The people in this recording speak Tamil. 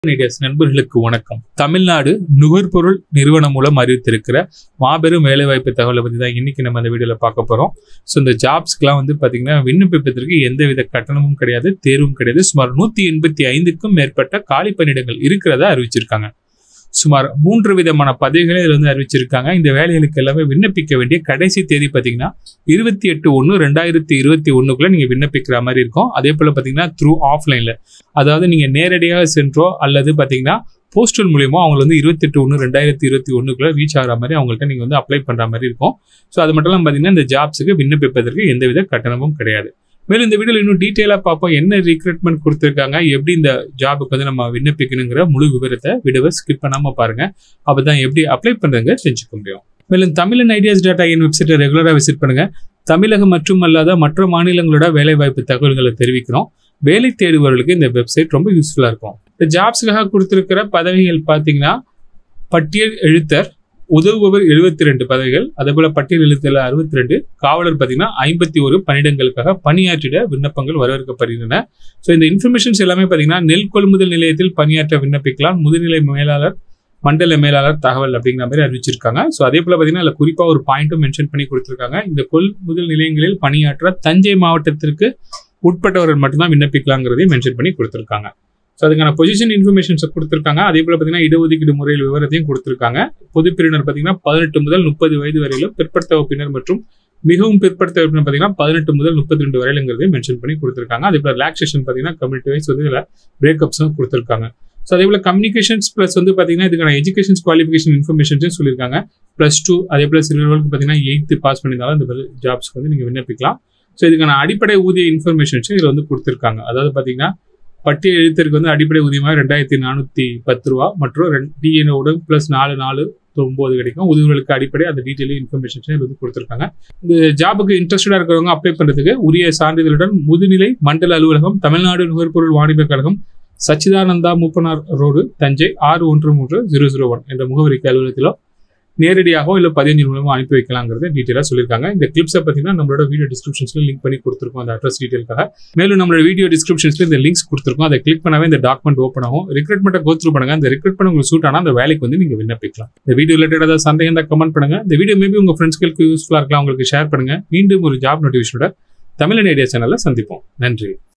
ஐடியாஸ் நண்பர்களுக்கு வணக்கம் தமிழ்நாடு நுகர்பொருள் நிறுவனம் மூலம் அறிவித்திருக்கிற மாபெரும் வேலைவாய்ப்பு தகவலை பற்றி தான் இன்னைக்கு நம்ம இந்த வீடியோவில் பார்க்க போகிறோம் ஸோ இந்த ஜாப்ஸ்க்குலாம் வந்து பார்த்தீங்கன்னா விண்ணப்பிப்பதற்கு எந்தவித கட்டணமும் கிடையாது தேர்வும் கிடையாது சுமார் நூற்றி எண்பத்தி ஐந்துக்கும் மேற்பட்ட காலி பணியிடங்கள் இருக்கிறதா அறிவிச்சிருக்காங்க சுமார் மூன்று விதமான பதவிகளை இதில் வந்து அறிவிச்சிருக்காங்க இந்த வேலைகளுக்கு எல்லாமே விண்ணப்பிக்க வேண்டிய கடைசி தேதி பார்த்தீங்கன்னா இருபத்தி எட்டு ஒன்று ரெண்டாயிரத்தி இருபத்தி ஒன்றுக்குள்ள நீங்கள் விண்ணப்பிக்கிற மாதிரி இருக்கும் அதே போல் பார்த்தீங்கன்னா த்ரூ ஆஃப்லைனில் அதாவது நீங்கள் நேரடியாக சென்றோ அல்லது பார்த்தீங்கன்னா போஸ்டல் மூலியமா அவங்க வந்து இருபத்தெட்டு ஒன்று ரெண்டாயிரத்தி இருபத்தி ஒன்றுக்குள்ள ரீச் ஆகிற மாதிரி அவங்கள்ட்ட நீங்கள் வந்து அப்ளை பண்ணுற மாதிரி இருக்கும் ஸோ அது மட்டும் இல்லாமல் பார்த்தீங்கன்னா இந்த ஜாப்ஸுக்கு விண்ணப்பிப்பதற்கு எந்தவித கட்டணமும் கிடையாது மேலும் இந்த வீடியோவில் இன்னும் டீட்டெயிலாக பார்ப்போம் என்ன ரெக்ரூட்மெண்ட் கொடுத்துருக்காங்க எப்படி இந்த ஜாபுக்கு வந்து நம்ம விண்ணப்பிக்கணுங்கிற முழு விவரத்தை வீடியோவை ஸ்கிப் பண்ணாமல் பாருங்க அப்போ தான் எப்படி அப்ளை பண்ணுறதுங்க தெரிஞ்சுக்க முடியும் மேலும் தமிழன் ஐடியாஸ் டேட்டா என் வெப்சைட்டை ரெகுலராக விசிட் பண்ணுங்க தமிழகம் மற்றும் அல்லாத மற்ற மாநிலங்களோட வேலைவாய்ப்பு தகவல்களை தெரிவிக்கிறோம் வேலை தேடுபவர்களுக்கு இந்த வெப்சைட் ரொம்ப யூஸ்ஃபுல்லாக இருக்கும் இந்த ஜாப்ஸ்க்காக கொடுத்துருக்கிற பதவிகள் பார்த்தீங்கன்னா பட்டியல் எழுத்தர் உதவுபவர் எழுபத்தி ரெண்டு பதவிகள் அதே போல பட்டியல் எழுத்தர் அறுபத்தி ரெண்டு காவலர் பார்த்தீங்கன்னா ஐம்பத்தி ஒரு பணியிடங்களுக்காக பணியாற்றிட விண்ணப்பங்கள் வரவேற்கப்படுகின்றன ஸோ இந்த இன்ஃபர்மேஷன்ஸ் எல்லாமே பார்த்தீங்கன்னா நெல் கொள்முதல் நிலையத்தில் பணியாற்ற விண்ணப்பிக்கலாம் முதுநிலை மேலாளர் மண்டல மேலாளர் தகவல் அப்படிங்கிற மாதிரி அறிவிச்சிருக்காங்க ஸோ அதே போல பார்த்தீங்கன்னா அதில் குறிப்பாக ஒரு பாயிண்ட்டும் மென்ஷன் பண்ணி கொடுத்துருக்காங்க இந்த கொள்முதல் நிலையங்களில் பணியாற்ற தஞ்சை மாவட்டத்திற்கு உட்பட்டவர்கள் மட்டும்தான் விண்ணப்பிக்கலாங்கிறதையும் மென்ஷன் பண்ணி கொடுத்துருக்காங்க ஸோ அதுக்கான பொசிஷன் இன்ஃபர்மேஷன்ஸை கொடுத்துருக்காங்க அதே போல் பார்த்தீங்கன்னா இடஒதுக்கீடு முறையில் விவரத்தையும் கொடுத்துருக்காங்க பொதுப்பிரிவினர் பார்த்தீங்கன்னா பதினெட்டு முதல் முப்பது வயது வரையிலும் பிற்படுத்த வகுப்பினர் மற்றும் மிகவும் பிற்படுத்த வகுப்பினர் பார்த்தீங்கன்னா பதினெட்டு முதல் முப்பத்தி ரெண்டு வரையிலுங்கிறதையும் மென்ஷன் பண்ணி கொடுத்துருக்காங்க அதே போல் ரிலாக்ஸேஷன் பார்த்தீங்கன்னா கம்யூனிட்டி வைஸ் வந்து இதில் பிரேக்கப்ஸும் கொடுத்துருக்காங்க ஸோ அதே போல் கம்யூனிகேஷன்ஸ் ப்ளஸ் வந்து பார்த்தீங்கன்னா இதுக்கான எஜுகேஷன்ஸ் குவாலிஃபிகேஷன் இன்ஃபர்மேஷன்ஸும் சொல்லியிருக்காங்க ப்ளஸ் டூ அதே போல் சிலர்களுக்கு பார்த்தீங்கன்னா எயித்து பாஸ் பண்ணியிருந்தாலும் இந்த ஜாப்ஸ்க்கு வந்து நீங்கள் விண்ணப்பிக்கலாம் ஸோ இதுக்கான அடிப்படை ஊதிய இன்ஃபர்மேஷன்ஸும் இதில் வந்து கொடுத்துருக்காங்க அதாவது பார்த்தீங்கன்னா பட்டியல் எழுத்தருக்கு வந்து அடிப்படை ஊதியமாக ரெண்டாயிரத்தி நானூற்றி பத்து ரூபா மற்றும் டிஎன்ஓட ப்ளஸ் நாலு நாலு ஒன்பது கிடைக்கும் உதவிகளுக்கு அடிப்படை அந்த டீட்டெயில் இன்ஃபர்மேஷன்ஸ் இது வந்து கொடுத்துருக்காங்க இந்த ஜாபுக்கு இன்ட்ரெஸ்டடாக இருக்கிறவங்க அப்ளை பண்ணுறதுக்கு உரிய சான்றிதழுடன் முதுநிலை மண்டல அலுவலகம் தமிழ்நாடு நுகர்பொருள் வாணிப கழகம் சச்சிதானந்தா மூப்பனார் ரோடு தஞ்சை ஆறு ஒன்று மூன்று ஜீரோ ஜீரோ ஒன் என்ற முகவரிக்கு அலுவலகத்திலோ நேரடியாகவோ இல்லை பதினஞ்சு மூலமாக அனுப்பி வைக்கலாங்கிறத டீட்டெயிலாக சொல்லியிருக்காங்க இந்த கிளிப்ஸை பார்த்தீங்கன்னா நம்மளோட வீடியோ டிஸ்கிரிப்ஷன்ஸில் லிங்க் பண்ணி கொடுத்துருக்கோம் அந்த அட்ரஸ் டீட்டெயிலுக்காக மேலும் நம்மளோட வீடியோ டிஸ்கிரிப்ஷன்ஸில் இந்த லிங்க்ஸ் கொடுத்துருக்கோம் அதை கிளிக் பண்ணாவே இந்த டாக்குமெண்ட் ஓப்பன் ஆகும் ரெக்ரூட்மெண்ட்டை கோ த்ரூ பண்ணுங்க இந்த ரெக்ரூட் பண்ண உங்களுக்கு சூட் ஆனால் அந்த வேலைக்கு வந்து நீங்கள் விண்ணப்பிக்கலாம் இந்த வீடியோ ரிலேட்டட் ஏதாவது சந்தேகம் தான் கமெண்ட் பண்ணுங்க இந்த வீடியோ மேபி உங்கள் ஃப்ரெண்ட்ஸ்களுக்கு யூஸ்ஃபுல்லாக இருக்கலாம் உங்களுக்கு ஷேர் பண்ணுங்க மீண்டும் ஒரு ஜாப் நோட்டிஃபிகேஷனோட தமிழன் ஐடியா சேனலில் சந்திப்போம் நன்றி